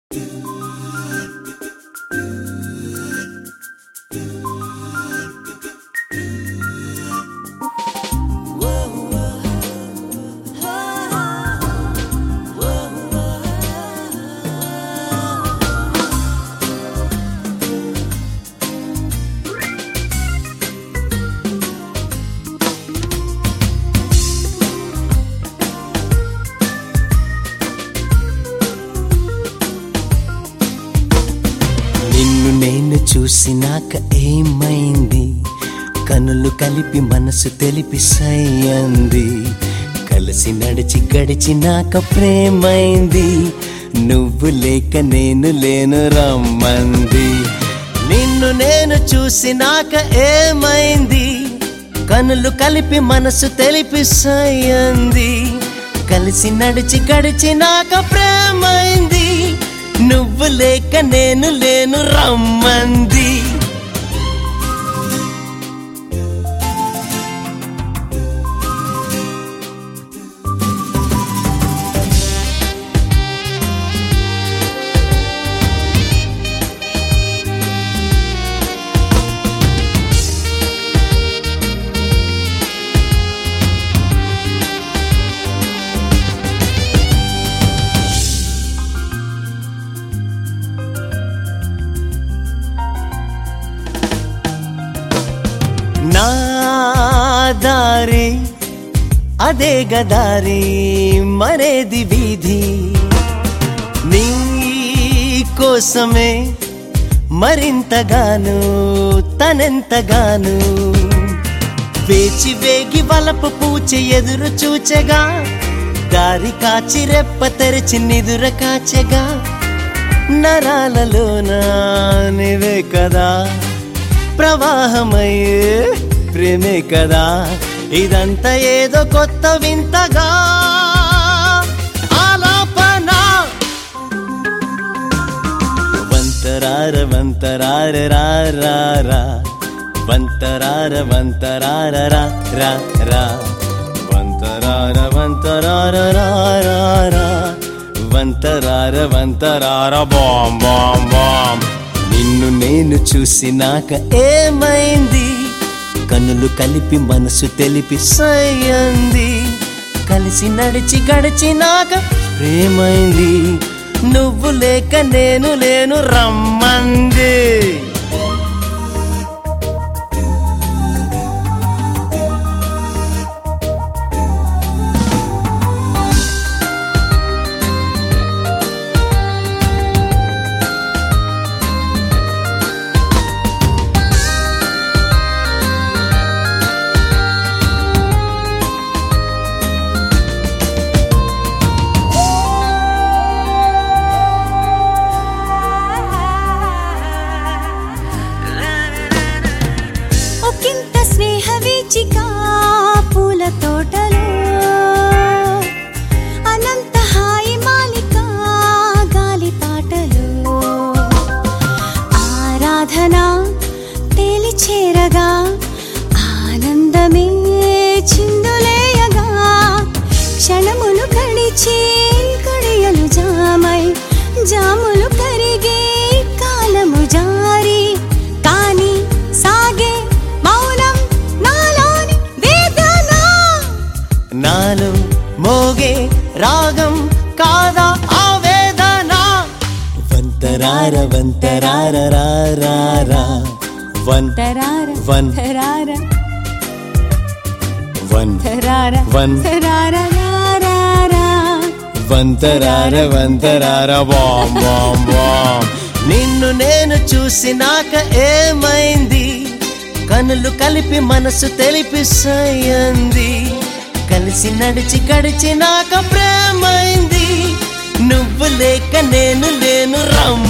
నిన్ను నేను చూసినాక ఏమైంది కనులు కలిపి మనసు తెలిపి సయ్యంది కలిసి నడిచి గడిచినాక ప్రేమైంది నువ్వు లేక నేను లేను రమ్మంది నిన్ను నేను చూసినాక ఏమైంది కనులు కలిపి మనసు తెలిపి సయ్యంది కలిసి నడిచి గడిచినాక ప్రేమైంది నువ్వు లేక నేను లేను రమ్మంది నా దారి అదే గదారి మరేది వీధి నీ కోసమే మరింతగాను తనెంతగాను వేచి వేగి వలపు పూచె ఎదురు చూచెగా దారి కాచి రెప్ప తెరిచి నిదుర కాచెగా నరాలలోన నీవే కదా ప్రవాహమయ్యే ప్రేమే కదా ఇదంతా ఏదో కొత్త వింతగా ఆలాపన వంతరార వంతరార రా రా రా వంతరార వంతరార రా రా రా వంతరార వంతరార రా రా రా వంతరార వంతరార బాం బాం బాం నిన్ను నేను చూసినాక ఏమైంది కనులు కలిపి మనసు తెలిపి సయ్యంది కలిసి నడిచి గడిచినాక ప్రేమైంది నువ్వు లేక నేను లేను రమ్మంది ఒకంత స్నేహ వీచిక పూల తోటలో అనంత హాయి మాలిక గాలి పాటలో ఆరాధన తేలి చేరగా ఆనందమే చిందులేయగా క్షణములు గడిచి గడియలు జామై జాములు కరిగే కాలము జారి కాని సాగే మౌనం నాలోని వేదన నాలో మోగే రాగం కాదా ఆవేదన వంతరార వంతరార రా రా రా వన్ తరార వన్ తరార వన్ తరార వన్ తరార రారారా. వంతరార వంతరార బాం బాం బాం నిన్ను నేను చూసినాక ఏమైంది కనులు కలిపి మనసు తెలిపి సయ్యంది కలిసి నడిచి గడిచినాక ప్రేమైంది నువ్వు లేక నేను లేను రమ్మ